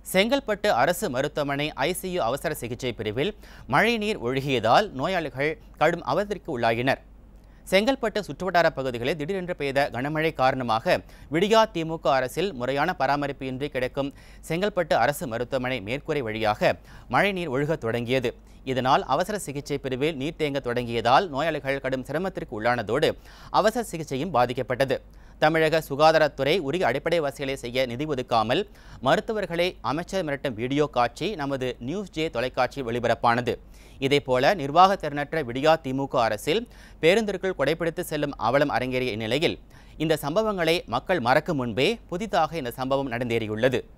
செங்கல்பட்டு அரசு மருத்துவமனை ஐசியு அவசர சிகிச்சை பிரிவில் மழைநீர் ஒழுகியதால் நோயாளிகள் கடும் அவதிற்கு உள்ளாகினர் செங்கல்பட்டு சுற்றுவட்டார பகுதிகளில் திடீரென்று பெய்த கனமழை காரணமாக விடியா திமுக அரசில் முறையான பராமரிப்பு இன்றி கிடக்கும் செங்கல்பட்டு அரசு மருத்துவமனை மேற்கூரை வழியாக மழைநீர் ஒழுகத் தொடங்கியது இதனால் அவசர சிகிச்சை பிரிவில் நீர் தேங்க தொடங்கியதால் நோயாளிகள் கடும் சிரமத்திற்கு உள்ளானதோடு அவசர சிகிச்சையும் பாதிக்கப்பட்டது தமிழக சுகாதாரத்துறை உரிய அடிப்படை வசதிகளை செய்ய நிதி ஒதுக்காமல் மருத்துவர்களை அமைச்சர் மிரட்டும் வீடியோ காட்சி நமது நியூஸ் ஜே தொலைக்காட்சியில் ஒளிபரப்பானது இதேபோல நிர்வாக திறனற்ற விடியா திமுக அரசில் பேருந்திற்குள் கொடைப்பிடித்து செல்லும் அவலம் அரங்கேறிய இந்நிலையில் இந்த சம்பவங்களை மக்கள் மறக்கும் முன்பே புதிதாக இந்த சம்பவம் நடந்தேறியுள்ளது